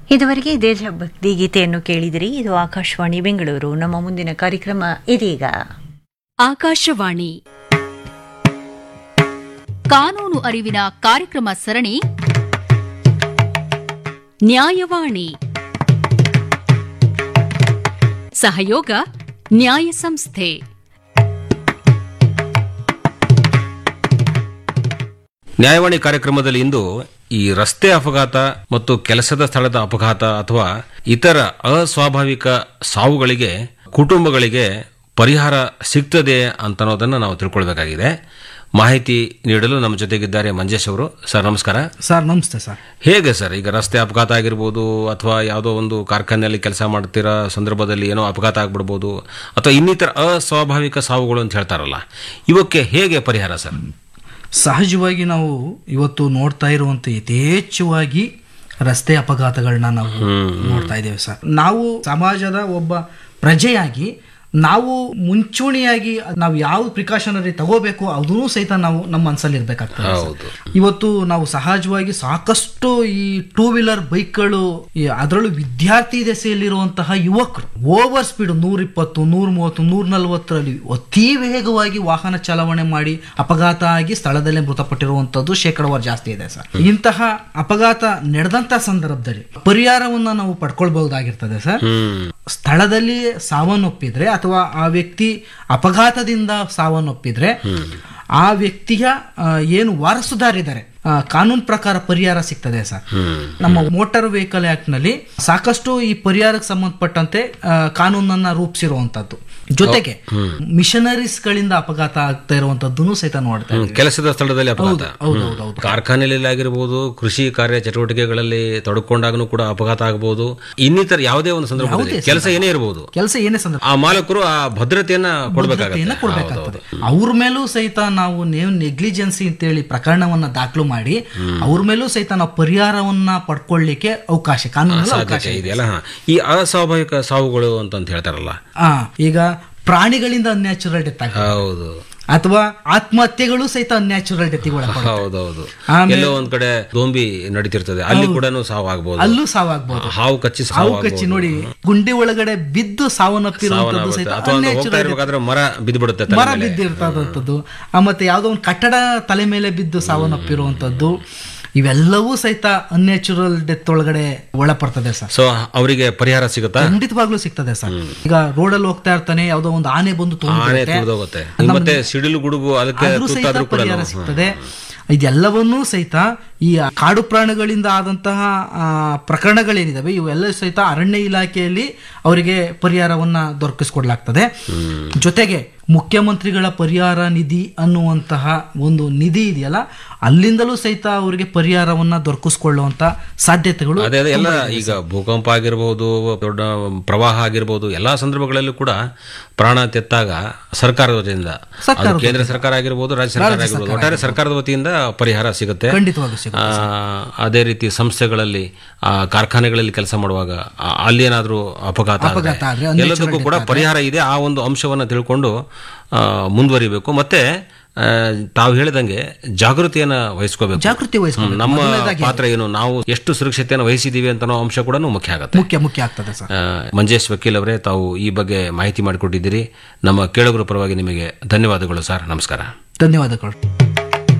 ಇದುವರೆಗೆ ದೇಶಭಕ್ತಿ ಗೀತೆಯನ್ನು ಕೇಳಿದಿರಿ ಇದು ಆಕಾಶವಾಣಿ ಬೆಂಗಳೂರು ನಮ್ಮ ಮುಂದಿನ ಕಾರ್ಯಕ್ರಮ ಇದೀಗ ಆಕಾಶವಾಣಿ ಕಾನೂನು ಅರಿವಿನ ಕಾರ್ಯಕ್ರಮ ಸರಣಿ ನ್ಯಾಯವಾಣಿ ಸಹಯೋಗ ನ್ಯಾಯ ಸಂಸ್ಥೆ ನ್ಯಾಯವಾಣಿ ಕಾರ್ಯಕ್ರಮದಲ್ಲಿ ಇಂದು ಈ ರಸ್ತೆ ಅಪಘಾತ ಮತ್ತು ಕೆಲಸದ ಸ್ಥಳದ ಅಪಘಾತ ಅಥವಾ ಇತರ ಅಸ್ವಾಭಾವಿಕ ಸಾವುಗಳಿಗೆ ಕುಟುಂಬಗಳಿಗೆ ಪರಿಹಾರ ಸಿಗ್ತದೆ ಅಂತ ಅನ್ನೋದನ್ನು ನಾವು ತಿಳ್ಕೊಳ್ಬೇಕಾಗಿದೆ ಮಾಹಿತಿ ನೀಡಲು ನಮ್ಮ ಜೊತೆಗಿದ್ದಾರೆ ಮಂಜೇಶ್ ಅವರು ಸರ್ ನಮಸ್ಕಾರ ಸರ್ ನಮಸ್ತೆ ಸರ್ ಹೇಗೆ ಸರ್ ಈಗ ರಸ್ತೆ ಅಪಘಾತ ಆಗಿರ್ಬೋದು ಅಥವಾ ಯಾವುದೋ ಒಂದು ಕಾರ್ಖಾನೆಯಲ್ಲಿ ಕೆಲಸ ಮಾಡ್ತಿರೋ ಸಂದರ್ಭದಲ್ಲಿ ಏನೋ ಅಪಘಾತ ಆಗ್ಬಿಡ್ಬೋದು ಅಥವಾ ಇನ್ನಿತರ ಅಸ್ವಾಭಾವಿಕ ಸಾವುಗಳು ಅಂತ ಹೇಳ್ತಾರಲ್ಲ ಇವಕ್ಕೆ ಹೇಗೆ ಪರಿಹಾರ ಸರ್ ಸಹಜವಾಗಿ ನಾವು ಇವತ್ತು ನೋಡ್ತಾ ಇರುವಂತ ಯಥೇಚ್ಛವಾಗಿ ರಸ್ತೆ ಅಪಘಾತಗಳನ್ನ ನಾವು ನೋಡ್ತಾ ಇದ್ದೇವೆ ಸರ್ ನಾವು ಸಮಾಜದ ಒಬ್ಬ ಪ್ರಜೆಯಾಗಿ ನಾವು ಮುಂಚೂಣಿಯಾಗಿ ನಾವು ಯಾವ ಪ್ರಿಕಾಷನರಿ ತಗೋಬೇಕು ಅದೂ ಸಹಿತ ನಾವು ನಮ್ಮ ಮನಸ್ಸಲ್ಲಿ ಇರ್ಬೇಕಾಗ್ತದೆ ಸರ್. ಹೌದು. ಇವತ್ತು ನಾವು ಸಹಜವಾಗಿ ಸಾಕಷ್ಟು ಈ ಟೂ ವೀಲರ್ ಬೈಕ್ಗಳು ಅದರಲ್ಲೂ ವಿದ್ಯಾರ್ಥಿ ದೆಸೆಯಲ್ಲಿರುವಂತಹ ಯುವಕರು ಓವರ್ ಸ್ಪೀಡ್ ನೂರ ಇಪ್ಪತ್ತು ನೂರ ಮೂವತ್ತು ನೂರ ನಲವತ್ತರಲ್ಲಿ ಅತಿ ವೇಗವಾಗಿ ವಾಹನ ಚಾಲನೆ ಮಾಡಿ ಅಪಘಾತ ಆಗಿ ಸ್ಥಳದಲ್ಲೇ ಮೃತಪಟ್ಟಿರುವಂತದ್ದು ಶೇಕಡವಾರು ಜಾಸ್ತಿ ಇದೆ ಸರ್ ಇಂತಹ ಅಪಘಾತ ನಡೆದಂತ ಸಂದರ್ಭದಲ್ಲಿ ಪರಿಹಾರವನ್ನ ನಾವು ಪಡ್ಕೊಳ್ಬಹುದಾಗಿರ್ತದೆ ಸರ್ ಹ್ಮ್ ಸ್ಥಳದಲ್ಲಿ ಸಾವನ್ನಪ್ಪಿದ್ರೆ ಅಥವಾ ಆ ವ್ಯಕ್ತಿ ಅಪಘಾತದಿಂದ ಸಾವನ್ನಪ್ಪಿದ್ರೆ ಆ ವ್ಯಕ್ತಿಯ ಆ, ಏನು ವಾರಸುದಾರಿದ್ದಾರೆ ಆ, ಕಾನೂನು ಪ್ರಕಾರ ಪರಿಹಾರ ಸಿಗ್ತದೆ ಸರ್ ನಮ್ಮ ಮೋಟಾರ್ ವೆಹಿಕಲ್ ಆಕ್ಟ್ ನಲ್ಲಿ ಸಾಕಷ್ಟು ಈ ಪರಿಹಾರಕ್ಕೆ ಸಂಬಂಧಪಟ್ಟಂತೆ ಆ, ಕಾನೂನನ್ನ ರೂಪಿಸಿರುವಂತದ್ದು ಜೊತೆಗೆ ಮಿಷನರೀಸ್ ಗಳಿಂದ ಅಪಘಾತ ಆಗ್ತಾ ಇರುವಂತದ್ದನ್ನು ಸಹಿತ ನೋಡ್ತಾ ಹ್ಮ್, ಇದ್ದೀವಿ. ಕೆಲಸದ ಸ್ಥಳದಲ್ಲಿ ಅಪಘಾತ ಹೌದು ಹೌದು ಹೌದು ಕಾರ್ಖಾನೆಯಲ್ಲಿ ಆಗಿರ್ಬೋದು ಕೃಷಿ ಕಾರ್ಯ ಚಟುವಟಿಕೆಗಳಲ್ಲಿ ತೊಡಕೊಂಡಾಗನು ಕೂಡ ಅಪಘಾತ ಆಗಬಹುದು ಇನ್ನಿತರ ಯಾವುದೇ ಒಂದು ಸಂದರ್ಭದಲ್ಲಿ ಕೆಲಸ ಏನೇ ಇರಬಹುದು ಕೆಲಸ ಏನೇ ಸಂದರ್ಭ ಆ ಮಾಲಕರು ಆ ಭದ್ರತೆಯನ್ನ ಭದ್ರತೆಯನ್ನ ಕೊಡಬೇಕಾಗುತ್ತೆ ಕೊಡ್ಬೇಕಾಗ್ತದೆ ಅವ್ರ ಮೇಲೂ ಸಹಿತ ನಾವು ನೀವು ನೆಗ್ಲಿಜೆನ್ಸಿ ಅಂತೇಳಿ ಪ್ರಕರಣವನ್ನ ದಾಖಲು ಮಾಡಿ ಅವ್ರ ಮೇಲೂ ಸಹಿತ ನಾವು ಪರಿಹಾರವನ್ನ ಪಡ್ಕೊಳ್ಳಿಕ್ಕೆ ಅವಕಾಶ ಕಾನೂನಲ್ಲಿ ಅವಕಾಶ ಸಾಧ್ಯತೆ ಇದೆಯಲ್ಲ ಹಾ. ಈ ಅಸ್ವಾಭಾವಿಕ ಸಾವುಗಳು ಅಂತಂತ ಹೇಳ್ತಾರಲ್ಲ ಆ ಈಗ ಪ್ರಾಣಿಗಳಿಂದ ಅನ್ಯಾಚುರಲ್ ಡೆತ್ ಆಗ ಹೌದು ಅಥವಾ ಆತ್ಮಹತ್ಯೆಗಳು ಸಹಿತ ಅನ್ಯಾಚುರಲ್ ಡೆತ್ಗಳ ಹೌದೌದು ಆಮೇಲೆ- ಎಲ್ಲೋ ಒಂದ್ ಕಡೆ ದೋಂಬಿ ನಡೀತಿರ್ತದೆ ಅಲ್ಲಿ ಕೂಡ ಸಾವು ಆಗ್ಬಹುದು ಅಲ್ಲೂ ಸಾವಾಗ್ಬೋದು ಹಾವು ಕಚ್ಚಿ ಸಾವು ಹಾವು ಕಚ್ಚಿ ನೋಡಿ ಗುಂಡಿ ಒಳಗಡೆ ಬಿದ್ದು ಸಾವನ್ನಪ್ಪಿರುವಂತದ್ದು ಸಹಿತ ಅಥವಾ ಒಂದು ಹೋಗ್ತಾ unnatural ಇರ್ಬೇಕಾದ್ರೆ ಮರ ಬಿದ್ದು ಬಿಡುತ್ತೆ ಮರ ಬಿದ್ದಿರ್ತದಂಥದ್ದು ಆ, ಮತ್ತೆ ಯಾವುದೋ ಒಂದು ಕಟ್ಟಡ ತಲೆ ಮೇಲೆ ಬಿದ್ದು ಸಾವನ್ನಪ್ಪಿರುವಂಥದ್ದು ಇವೆಲ್ಲವೂ ಸಹಿತ ಅನ್ಯಾಚುರಲ್ ಡೆತ್ ಒಳಗಡೆ ಒಳಪಡ್ತದೆ ಸರ್ ಸೊ ಅವರಿಗೆ ಪರಿಹಾರ ಸಿಗುತ್ತಾ ಖಂಡಿತವಾಗ್ಲೂ ಸಿಗ್ತದೆ ಸರ್ ಈಗ ರೋಡಲ್ಲಿ ಹೋಗ್ತಾ ಇರ್ತಾನೆ ಯಾವುದೋ ಒಂದು ಆನೆ ಬಂದು ಆನೆ ತೊಗೊಂಡ್ಬಿಡುತ್ತೆ. ತುಳಿದೋಗುತ್ತೆ ಮತ್ತೆ ಸಿಡಿಲು ಗುಡುಗು ಅದಕ್ಕೆ ಆದ್ರೂ ಸಹಿತ ತುತ್ತಾದ್ರೂ ಕೂಡ ಪರಿಹಾರ ಸಿಗ್ತದೆ ಇದೆಲ್ಲವನ್ನೂ ಸಹಿತ ಈ ಕಾಡು ಪ್ರಾಣಿಗಳಿಂದ ಆದಂತಹ ಆ, ಪ್ರಕರಣಗಳೇನಿದಾವೆ ಇವೆಲ್ಲ ಸಹಿತ ಅರಣ್ಯ ಇಲಾಖೆಯಲ್ಲಿ ಅವರಿಗೆ ಪರಿಹಾರವನ್ನ ದೊರಕಿಸ್ಕೊಡ್ಲಾಗ್ತದೆ ಜೊತೆಗೆ ಮುಖ್ಯಮಂತ್ರಿಗಳ ಪರಿಹಾರ ನಿಧಿ ಅನ್ನುವಂತಹ ಒಂದು ನಿಧಿ ಇದೆಯಲ್ಲ ಅಲ್ಲಿಂದಲೂ ಸಹಿತ ಅವರಿಗೆ ಪರಿಹಾರವನ್ನ ದೊರಕಿಸ್ಕೊಳ್ಳುವಂತ ಸಾಧ್ಯತೆಗಳು ಅದೇ ಅದೇ ಎಲ್ಲ ಈಗ ಭೂಕಂಪ ಆಗಿರ್ಬೋದು ದೊಡ್ಡ ಪ್ರವಾಹ ಆಗಿರ್ಬೋದು ಎಲ್ಲಾ ಸಂದರ್ಭಗಳಲ್ಲೂ ಕೂಡ ಪ್ರಾಣ ತೆತ್ತಾಗ ಸರ್ಕಾರದ ವತಿಯಿಂದ ಅದು ಕೇಂದ್ರ ಸರ್ಕಾರ ಆಗಿರ್ಬೋದು ರಾಜ್ಯ ಸರ್ಕಾರ ಆಗಿರ್ಬೋದು ಒಟ್ಟಾರೆ ಸರ್ಕಾರದ ವತಿಯಿಂದ ಪರಿಹಾರ ಸಿಗುತ್ತೆ ಖಂಡಿತವಾಗ್ಲೂ ಸಿಗುತ್ತೆ ಆ, ಅದೇ ರೀತಿ ಸಂಸ್ಥೆಗಳಲ್ಲಿ ಆ, ಕಾರ್ಖಾನೆಗಳಲ್ಲಿ ಕೆಲಸ ಮಾಡುವಾಗ ಆ, ಅಲ್ಲೇನಾದ್ರೂ ಅಪಘಾತ ಆದ್ರೆ, ಅಪಘಾತ ಆದ್ರೆ, unnatural ಎಲ್ಲದಕ್ಕೂ ಕೂಡ ಪರಿಹಾರ ಇದೆ ಆ ಒಂದು ಅಂಶವನ್ನ ತಿಳ್ಕೊಂಡು ಆ, ಮುಂದುವರಿಬೇಕು ಮತ್ತೆ ಆ, ತಾವು ಹೇಳಿದಂಗೆ ಜಾಗೃತಿಯನ್ನ ವಹಿಸ್ಕೋಬೇಕು ಜಾಗೃತಿ ವಹಿಸ್ಕೊಬೇಕು. ಹ್ಮ್, ನಮ್ಮ ಮೊದಲನೇದಾಗಿ ಪಾತ್ರ ಏನು ನಾವು ಎಷ್ಟು ಸುರಕ್ಷತೆಯನ್ನು ವಹಿಸಿದೀವಿ ಅಂತ ಅನ್ನೋ ಅಂಶ ಕೂಡ ಮುಖ್ಯ ಆಗುತ್ತೆ ಮುಖ್ಯ ಮುಖ್ಯ ಆಗ್ತದೆ ಸರ್ ಆ, ಮಂಜೇಶ್ ವಕೀಲ್ ಅವರೇ ತಾವು ಈ ಬಗ್ಗೆ ಮಾಹಿತಿ ಮಾಡಿಕೊಟ್ಟಿದ್ದೀರಿ ನಮ್ಮ ಕೇಳುಗರ ಪರವಾಗಿ ನಿಮಗೆ ಧನ್ಯವಾದಗಳು ಸರ್ ನಮಸ್ಕಾರ ಧನ್ಯವಾದಗಳು